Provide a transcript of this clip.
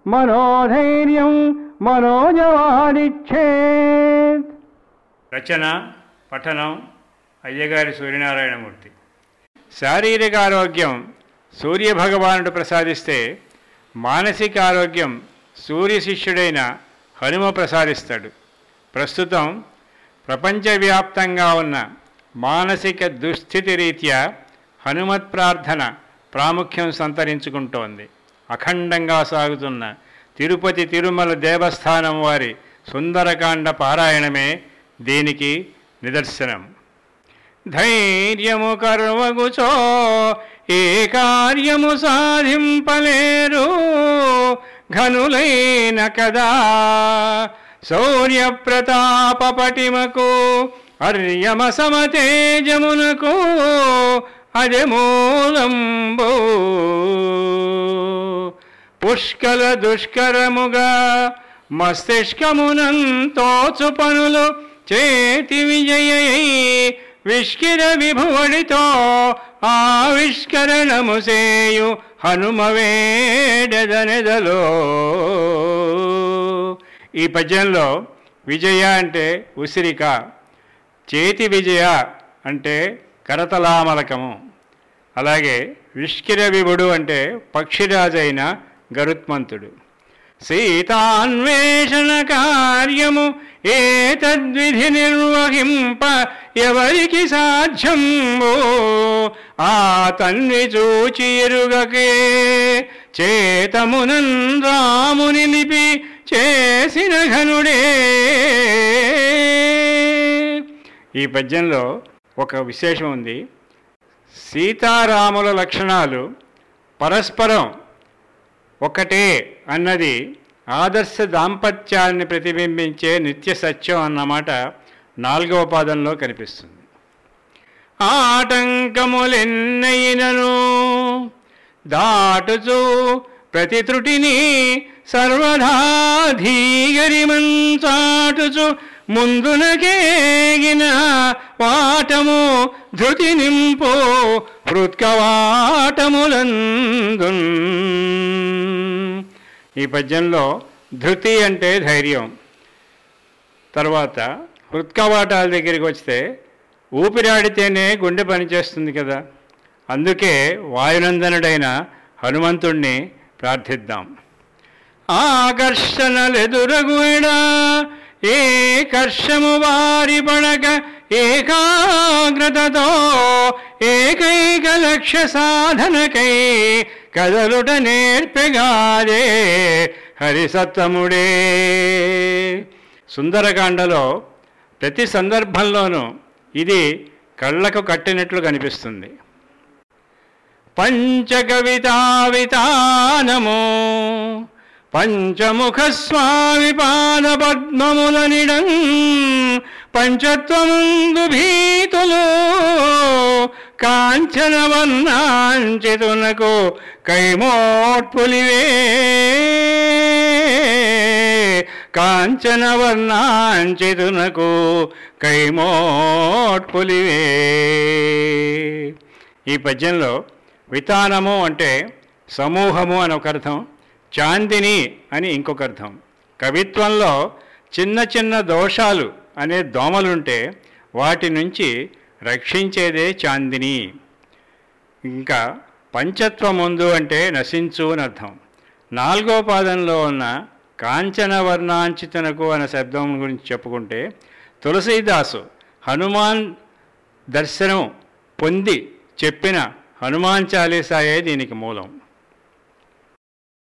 మనోధైర్యం మనోజవాడిచ్చేత్ రచన పఠనం అయ్యగారి సూర్యనారాయణమూర్తి శారీరక ఆరోగ్యం సూర్యభగవానుడు ప్రసాదిస్తే మానసిక ఆరోగ్యం సూర్య శిష్యుడైన హనుమ ప్రసాదిస్తాడు ప్రస్తుతం ప్రపంచవ్యాప్తంగా ఉన్న మానసిక దుస్థితి రీత్యా హనుమత్ ప్రార్థన ప్రాముఖ్యం సంతరించుకుంటోంది అఖండంగా సాగుతున్న తిరుపతి తిరుమల దేవస్థానం వారి సుందరకాండ పారాయణమే దీనికి నిదర్శనం ధైర్యము కర్వగుచో ఏ కార్యము సాధింపలేరు ఘనులైన కదా శౌర్య ప్రతాప పటిమకు అర్యమ సమతేజమునకు అదే మూలంబో పుష్కల దుష్కరముగా మస్తిష్కమునంతోచు పనులు చేతి విజయై విష్కిర విభువడితో ఆవిష్కరణము సేయు హనుమవేడదనెదలో ఈ పద్యంలో విజయ అంటే ఉసిరిక చేతి విజయ అంటే కరతలామలకము అలాగే విష్కిర విభుడు అంటే పక్షిరాజైన గరుత్మంతుడు సీతాన్వేషణ కార్యము ఏ తద్విధి నిర్వహింప ఎవరికి సాధ్యంబో ఆ తన్వి చూచి ఎరుగకే చేతమునన్ రాముని నిపి చేసిన ఘనుడే ఈ పద్యంలో ఒక విశేషం ఉంది సీతారాముల లక్షణాలు పరస్పరం ఒకటే అన్నది ఆదర్శ దాంపత్యాన్ని ప్రతిబింబించే నిత్య సత్యం అన్నమాట నాలుగవ పాదంలో కనిపిస్తుంది ఆటంకములెన్నైనను దాటుచు ప్రతి త్రుటిని సర్వదా ధీగరిమంచాటుచు ముందునకేగిన వాటము ధృతి నింపు హృత్కవాటములందు ఈ పద్యంలో ధృతి అంటే ధైర్యం తర్వాత హృత్కవాటాల దగ్గరికి వస్తే ఊపిరాడితేనే గుండె పనిచేస్తుంది కదా అందుకే వాయునందనుడైన హనుమంతుణ్ణి ప్రార్థిద్దాం ఆకర్షణలెదురగుడా ఏ కర్షము వారి పడక ఏకాగ్రతతో ఏకైక లక్ష్య సాధనకై కదలుట నేర్పెగాదే హరిసత్తముడే సుందరకాండలో ప్రతి సందర్భంలోనూ ఇది కళ్ళకు కట్టినట్లు కనిపిస్తుంది పంచకవితావితానము పంచముఖ స్వామి పాద పద్మములనిడం పంచత్వముందు భీతులు కాంచనవన్నాంచితునకు కైమోట్పులివే కాంచనవర్ణాంచితునకు కైమోట్పులివే ఈ పద్యంలో వితానము అంటే సమూహము అని ఒక అర్థం చాందిని అని ఇంకొక అర్థం కవిత్వంలో చిన్న చిన్న దోషాలు అనే దోమలుంటే వాటి నుంచి రక్షించేదే చాందిని ఇంకా పంచత్వముందు అంటే నశించు అని అర్థం నాలుగో పాదంలో ఉన్న కాంచన వర్ణాంచితనకు అనే శబ్దం గురించి చెప్పుకుంటే తులసీదాసు హనుమాన్ దర్శనం పొంది చెప్పిన హనుమాన్ చాలీసాయే దీనికి మూలం